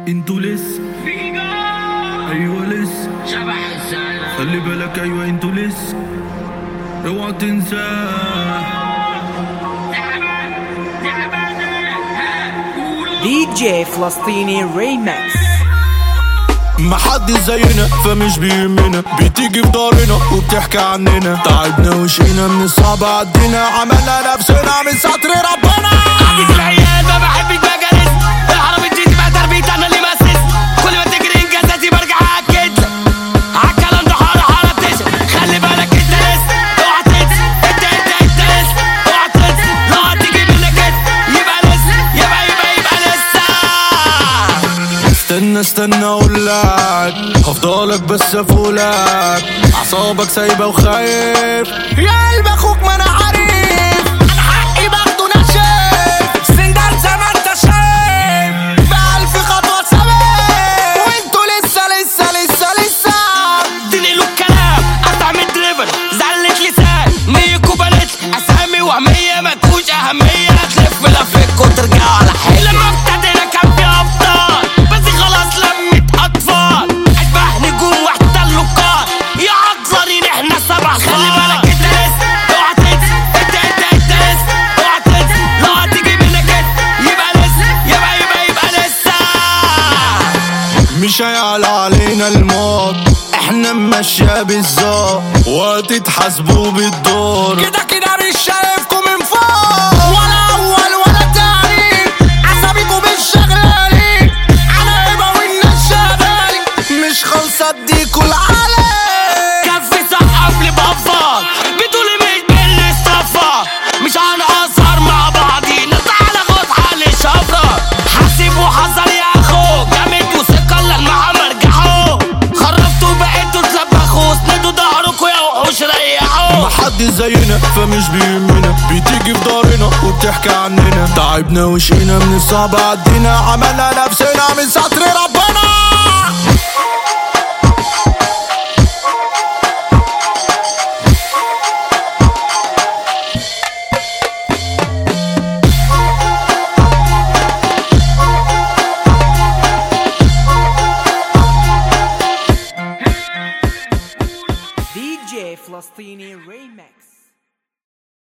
انتوا لسه ايوه لسه شبح السنة خلي بالك ايوه انتوا لسه اوعى تنساه دي جي فلسطيني ريمكس محدش زينا فمش بيهمنا بتيجي في دارنا وبتحكي عننا تعبنا وشقينا من الصعب عدينا عملنا نفسنا من ستر ربنا عديت العيال ما بحبش بجلس الحرام الجديد بقى تربية انا اللي مؤسس كل ما تجري انجازاتي برجع اكد عالكلام ده حارة حارة بتشر خلي بالك انت لسه اوعى تنسى انت انت انت لسه اوعى تنسى لو هتيجي منك انت يبقى لسه يبقى يبقى يبقى لسه استنى استنى اقول لك هفضلك بس افولك اعصابك سايبه وخايف يا قلب اخوك ما انا عارف انا حقي باخده نشف سندال زي ما انت شايف بألف خطوه سابق وانتوا لسه لسه لسه لسه اديني له الكلام قطع من دريبل زلت لسان ميك وبنت اسامي وهمية ملكوش اهمية هتلف لفك وترجع على حالي لما ابتدينا كان في ابطال بس خلاص لمت اطفال اشباه نجوم واحتلوا القار يا عطلانين احنا سبع خلي بالك انت لسه اوعى تنسى انت انت انت لسه اوعى تنسى لو هتيجي منك انت يبقى لسه يبقى يبقى يبقى لسه مش هيعلى علينا الموت احنا ماشية بالظبط وهتتحاسبوا بالدور كده كده مش شايفكم من فوق ولا اول ولا تاني عصبيكوا مش شغالين انا هبه والناس شغالين مش خالصة اديكوا العالم كف سقف لي بفر بتقولي مش بالاصطفى مش هنقصر مع بعضينا تعالى خد حل شفرة حاسب وحذر يا اخو جامد وثقة للمع مرجعوا خربتوا بقيتوا تلبخوا اسندوا ظهركوا يا وحوش ريحوا محدش زينا فمش بيهمنا بتيجي في دارنا وبتحكي عننا تعبنا وشقينا من الصعب عدينا عملنا نفسنا من ستر ربنا